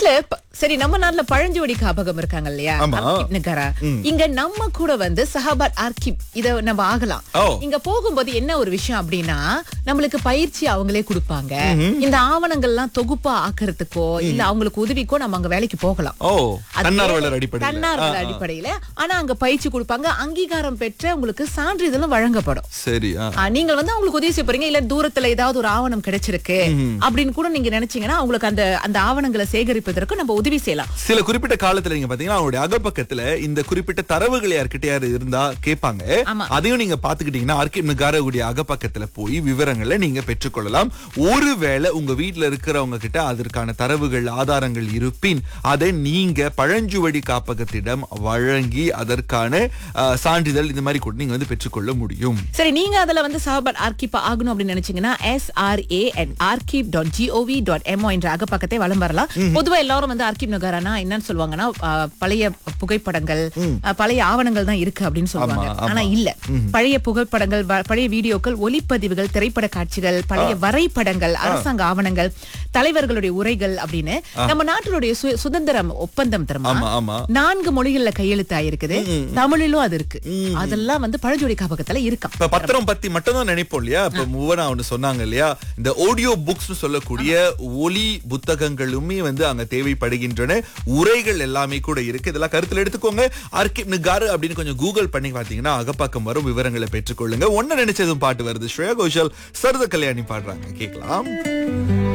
இதுல ப- சரி நம்ம நாட்டுல பழஞ்சுவடி காப்பகம் இருக்காங்க இல்லையா ஆமா. ஆர்கிப் நகரா இங்க நம்ம கூட வந்து சஹாபாத் ஆர்கிப் இத நம்ம ஆகலாம் ஓ. இங்க போகும்போது என்ன ஒரு விஷயம் அப்படின்னா நம்மளுக்கு பயிற்சி அவங்களே கொடுப்பாங்க இந்த ஆவணங்கள்லாம் தொகுப்பா ஆக்குறதுக்கோ இல்ல அவங்களுக்கு உதவிக்கோ நம்ம அங்க வேலைக்கு போகலாம் ஓ அது தன்னார்வலர் வேற- அடிப்படையில் தன்னார்வலர் அடிப்படையில ஆனா அங்க பயிற்சி கொடுப்பாங்க அங்கீகாரம் பெற்ற உங்களுக்கு சான்றிதழும் வழங்கப்படும் சரி ஆ. ஆ, நீங்கள் வந்து அவங்களுக்கு உதவி செய்ய போறீங்க இல்ல தூரத்துல ஏதாவது ஒரு ஆவணம் கிடைச்சிருக்கு அப்படின்னு கூட நீங்க நினைச்சீங்கன்னா அவங்களுக்கு அந்த அந்த ஆவணங்களை சேகரிப்பதற்கு நம்ம உதவி செய்யலாம் சில குறிப்பிட்ட காலத்துல நீங்க பாத்தீங்கன்னா அவங்களுடைய அகப்பக்கத்துல இந்த குறிப்பிட்ட தரவுகள் யார்கிட்ட யாரு இருந்தா கேட்பாங்க ஆமா. அதையும் நீங்க பாத்துக்கிட்டீங்கன்னா ஆர்கிப் நகாரவுடைய அகப்பக்கத்துல போய் விவரங்களை நீங்க பெற்றுக்கொள்ளலாம் ஒருவேளை உங்க வீட்ல இருக்கிறவங்க கிட்ட அதற்கான தரவுகள் ஆதாரங்கள் இருப்பின் அதை நீங்க பழஞ்சுவடி காப்பகத்திடம் வழங்கி அதற்கான அஹ், சான்றிதழ் இந்த மாதிரி கூட நீங்க வந்து பெற்றுக்கொள்ள முடியும் சரி நீங்க அதுல வந்து சஹாபாத் ஆர்கிப் ஆகணும் அப்படின்னு நினைச்சீங்கன்னா எஸ் ஆர் ஏ அண்ட் ஆர்கிப் டாட் ஜிஓவி டாட் எம்ஓ என்ற அகப்பக்கத்தை வலம் வரலாம் பொதுவா எல்லாரும் வந்து ஆர்கிப் நகரானா என்னன்னு சொல்லுவாங்கன்னா ஆ, பழைய புகைப்படங்கள் ஆ, பழைய ஆவணங்கள் தான் இருக்கு அப்படின்னு சொல்லுவாங்க ஆமா, ஆமா. ஆனா இல்ல பழைய புகைப்படங்கள் வ- பழைய வீடியோக்கள் ஒளிப்பதிவுகள் திரைப்பட காட்சிகள் பழைய வரைபடங்கள் அரசாங்க ஆவணங்கள் தலைவர்களுடைய உரைகள் அப்படின்னு நம்ம நாட்டினுடைய சு- சுதந்திரம் ஒப்பந்தம் தருமா ஆமா ஆமா நான்கு மொழிகள்ல கையெழுத்தாயிருக்குது தமிழிலும் அது இருக்கு அதெல்லாம் வந்து பழஞ்சொடி காப்பகத்துல இருக்காம் இப்ப பத்திரம் பத்தி மட்டும் தான் நினைப்போம் இல்லையா இப்ப மூவனா ஒண்ணு சொன்னாங்க இல்லையா இந்த ஆடியோ புக்ஸ் சொல்லக்கூடிய ஒலி புத்தகங்களுமே வந்து அங்க தேவைப்படுகின்றன உரைகள் எல்லாமே கூட இருக்கு இதெல்லாம் கருத்துல எடுத்துக்கோங்க ஆர்கிப் நிகாரு அப்படின்னு கொஞ்சம் கூகுள் பண்ணி பாத்தீங்கன்னா அகப்பாக்கம் வரும் விவரங்களை பெற்றுக்கொள்ளுங்க ஒன்னு நினைச்சதும் பாட்டு வருது ஸ்ரேயா கோஷல் சரத கல்யாணி பாடுறாங்க கேட்கலாம்